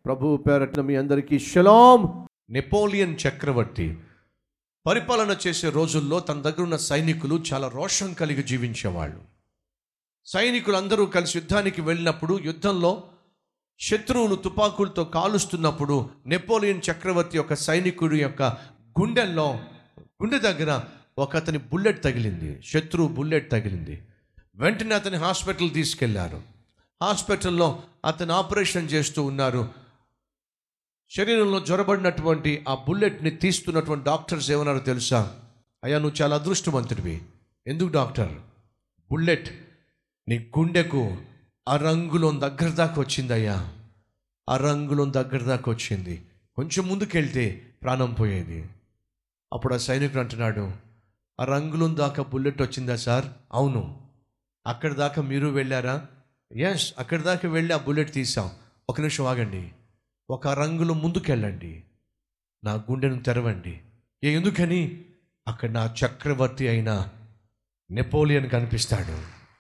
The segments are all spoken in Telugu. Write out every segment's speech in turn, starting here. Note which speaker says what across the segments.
Speaker 1: ప్రభు పేరట్ల మీ అందరికీ షలాం
Speaker 2: నెపోలియన్ చక్రవర్తి పరిపాలన చేసే రోజుల్లో తన దగ్గర ఉన్న సైనికులు చాలా రోషం కలిగి జీవించేవాళ్ళు సైనికులందరూ కలిసి యుద్ధానికి వెళ్ళినప్పుడు యుద్ధంలో శత్రువులు తుపాకులతో కాలుస్తున్నప్పుడు నెపోలియన్ చక్రవర్తి యొక్క సైనికుడి యొక్క గుండెల్లో గుండె దగ్గర ఒక అతని బుల్లెట్ తగిలింది శత్రువు బుల్లెట్ తగిలింది వెంటనే అతని హాస్పిటల్ తీసుకెళ్లారు హాస్పిటల్లో అతను ఆపరేషన్ చేస్తూ ఉన్నారు శరీరంలో జ్వరబడినటువంటి ఆ బుల్లెట్ని తీస్తున్నటువంటి డాక్టర్స్ ఏమన్నారో తెలుసా అయ్యా నువ్వు చాలా అదృష్టవంతుడివి ఎందుకు డాక్టర్ బుల్లెట్ నీ గుండెకు ఆ రంగులో దగ్గర దాకా వచ్చిందయ్యా ఆ రంగులో దగ్గర దాకా వచ్చింది కొంచెం ముందుకెళ్తే ప్రాణం పోయేది అప్పుడు ఆ సైనికుడు అంటున్నాడు ఆ రంగులో దాకా బుల్లెట్ వచ్చిందా సార్ అవును అక్కడి దాకా మీరు వెళ్ళారా ఎస్ అక్కడి దాకా వెళ్ళి ఆ బుల్లెట్ తీసాం ఒక నిమిషం ఆగండి ఒక రంగులో ముందుకెళ్ళండి నా గుండెను తెరవండి ఏ ఎందుకని అక్కడ నా చక్రవర్తి అయిన నెపోలియన్ కనిపిస్తాడు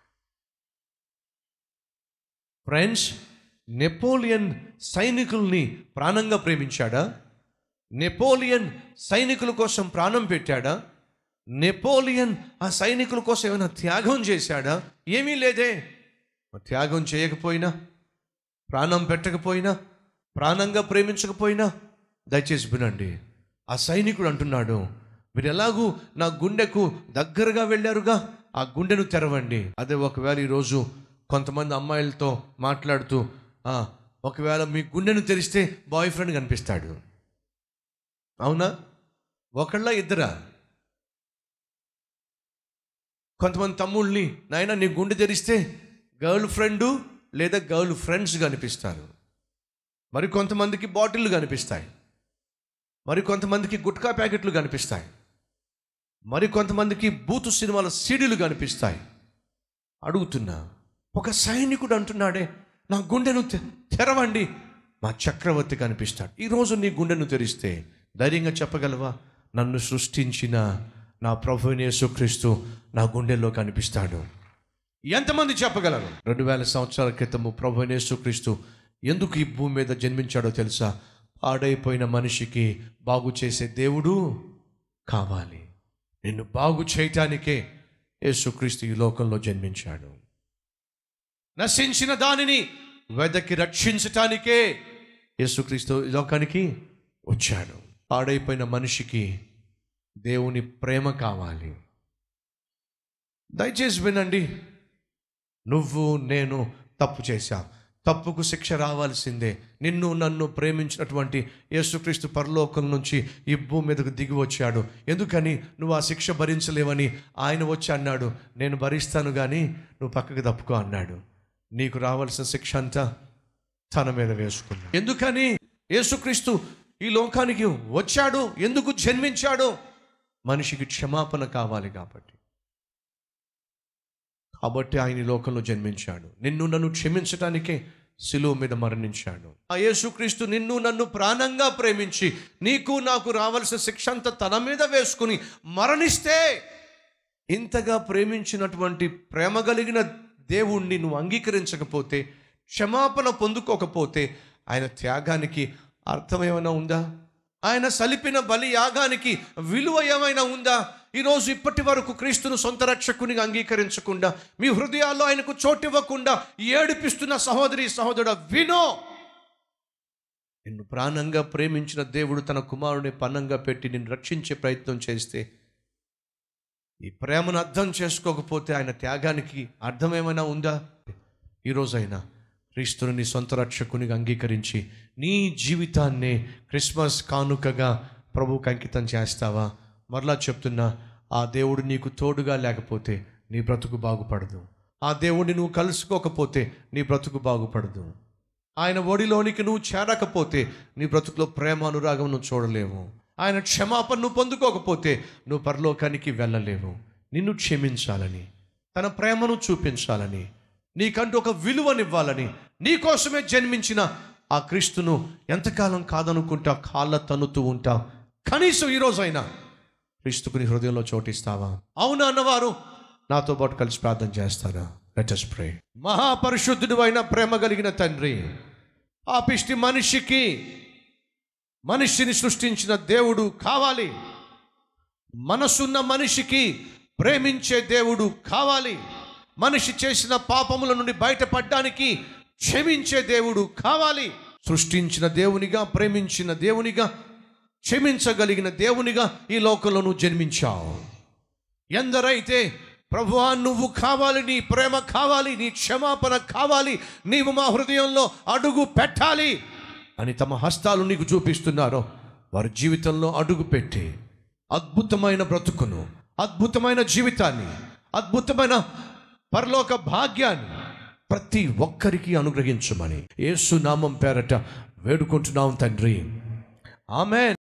Speaker 2: ఫ్రెండ్స్ నెపోలియన్ సైనికుల్ని ప్రాణంగా ప్రేమించాడా నెపోలియన్ సైనికుల కోసం ప్రాణం పెట్టాడా నెపోలియన్ ఆ సైనికుల కోసం ఏమైనా త్యాగం చేశాడా ఏమీ లేదే త్యాగం చేయకపోయినా ప్రాణం పెట్టకపోయినా ప్రాణంగా ప్రేమించకపోయినా దయచేసి వినండి ఆ సైనికుడు అంటున్నాడు మీరు ఎలాగూ నా గుండెకు దగ్గరగా వెళ్ళారుగా ఆ గుండెను తెరవండి అదే ఒకవేళ ఈరోజు కొంతమంది అమ్మాయిలతో మాట్లాడుతూ "ఆ, ఒకవేళ మీ గుండెను తెరిస్తే బాయ్ ఫ్రెండ్ కనిపిస్తాడు అవునా ఒకళ్ళ ఇద్దరా కొంతమంది తమ్ముళ్ళని నాయన నీ గుండె తెరిస్తే గర్ల్ ఫ్రెండు లేదా గర్ల్ ఫ్రెండ్స్ కనిపిస్తారు మరి కొంతమందికి బాటిళ్ళు కనిపిస్తాయి మరి కొంతమందికి గుట్కా ప్యాకెట్లు కనిపిస్తాయి మరి కొంతమందికి బూతు సినిమాల సీడీలు కనిపిస్తాయి అడుగుతున్నా ఒక సైనికుడు అంటున్నాడే నా గుండెను తె- తెరవండి మా చక్రవర్తి కనిపిస్తాడు ఈరోజు నీ గుండెను తెరిస్తే ధైర్యంగా చెప్పగలవా నన్ను సృష్టించిన నా ప్రభు యేసుక్రీస్తు నా గుండెల్లో కనిపిస్తాడు ఎంతమంది చెప్పగలరు రెండు వేల సంవత్సరాల క్రితము ప్రభు యేసుక్రీస్తు ఎందుకు ఈ భూమి మీద జన్మించాడో తెలుసా పాడైపోయిన మనిషికి బాగు చేసే దేవుడు కావాలి నిన్ను బాగు చేయటానికే యేసుక్రీస్తు ఈ లోకంలో జన్మించాడు నశించిన దానిని వెదకి రక్షించటానికే యేసుక్రీస్తు ఈ లోకానికి వచ్చాడు పాడైపోయిన మనిషికి దేవుని ప్రేమ కావాలి దయచేసి వినండి నువ్వు నేను తప్పు చేశాం తప్పుకు శిక్ష రావాల్సిందే నిన్ను నన్ను ప్రేమించినటువంటి యేసుక్రీస్తు పరలోకం నుంచి ఈ భూమి మీదకు దిగి వచ్చాడు ఎందుకని నువ్వు ఆ శిక్ష భరించలేవని ఆయన వచ్చి అన్నాడు నేను భరిస్తాను కానీ నువ్వు పక్కకు తప్పుకో అన్నాడు నీకు రావాల్సిన శిక్ష అంతా తన మీద వేసుకున్నాడు ఎందుకని యేసుక్రీస్తు ఈ లోకానికి వచ్చాడు ఎందుకు జన్మించాడు మనిషికి క్షమాపణ కావాలి కాబట్టి కాబట్టి ఆయన ఈ లోకంలో జన్మించాడు నిన్ను నన్ను క్షమించటానికే శిలువ మీద మరణించాడు ఆ యేసుక్రీస్తు నిన్ను నన్ను ప్రాణంగా ప్రేమించి నీకు నాకు రావాల్సిన శిక్ష అంతా తన మీద వేసుకుని మరణిస్తే ఇంతగా ప్రేమించినటువంటి ప్రేమ కలిగిన దేవుణ్ణి నువ్వు అంగీకరించకపోతే క్షమాపణ పొందుకోకపోతే ఆయన త్యాగానికి అర్థం ఏమైనా ఉందా ఆయన సలిపిన బలి యాగానికి విలువ ఏమైనా ఉందా ఈరోజు ఇప్పటి వరకు క్రీస్తును సొంత రక్షకునిగా అంగీకరించకుండా మీ హృదయాల్లో ఆయనకు చోటివ్వకుండా ఏడిపిస్తున్న సహోదరి సహోదరుడ వినో నిన్ను ప్రాణంగా ప్రేమించిన దేవుడు తన కుమారుని పన్నంగా పెట్టి నిన్ను రక్షించే ప్రయత్నం చేస్తే ఈ ప్రేమను అర్థం చేసుకోకపోతే ఆయన త్యాగానికి అర్థం ఏమైనా ఉందా ఈరోజైనా క్రీస్తుని నీ సొంత రక్షకునిగా అంగీకరించి నీ జీవితాన్నే క్రిస్మస్ కానుకగా ప్రభువుకి అంకితం చేస్తావా మరలా చెప్తున్నా ఆ దేవుడు నీకు తోడుగా లేకపోతే నీ బ్రతుకు బాగుపడదు ఆ దేవుడిని నువ్వు కలుసుకోకపోతే నీ బ్రతుకు బాగుపడదు ఆయన ఒడిలోనికి నువ్వు చేరకపోతే నీ బ్రతుకులో ప్రేమ అనురాగం నువ్వు చూడలేవు ఆయన క్షమాపణ నువ్వు పొందుకోకపోతే నువ్వు పరలోకానికి వెళ్ళలేవు నిన్ను క్షమించాలని తన ప్రేమను చూపించాలని నీకంటూ ఒక విలువనివ్వాలని నీ కోసమే జన్మించిన ఆ క్రీస్తును ఎంతకాలం కాదనుకుంటా కాళ్ళ తన్నుతూ ఉంటా కనీసం ఈరోజైనా క్రీస్తుకు నీ హృదయంలో చోటిస్తావా అవునా అన్నవారు నాతో పాటు కలిసి ప్రార్థన చేస్తారా లెట్ us pray మహాపరిశుద్ధుడు అయిన ప్రేమ కలిగిన తండ్రి పాపిష్టి మనిషికి మనిషిని సృష్టించిన దేవుడు కావాలి మనసున్న మనిషికి ప్రేమించే దేవుడు కావాలి మనిషి చేసిన పాపముల నుండి బయటపడడానికి క్షమించే దేవుడు కావాలి సృష్టించిన దేవునిగా ప్రేమించిన దేవునిగా క్షమించగలిగిన దేవునిగా ఈ లోకంలో నువ్వు జన్మించావు ఎందరైతే ప్రభువా నువ్వు కావాలి నీ ప్రేమ కావాలి నీ క్షమాపణ కావాలి నీవు మా హృదయంలో అడుగు పెట్టాలి అని తమ హస్తాలు నీకు చూపిస్తున్నారో వారి జీవితంలో అడుగు పెట్టి అద్భుతమైన బ్రతుకును అద్భుతమైన జీవితాన్ని అద్భుతమైన పరలోక భాగ్యాన్ని ప్రతి ఒక్కరికి అనుగ్రహించమని యేసు నామం పేరట వేడుకుంటున్నాం తండ్రి ఆమె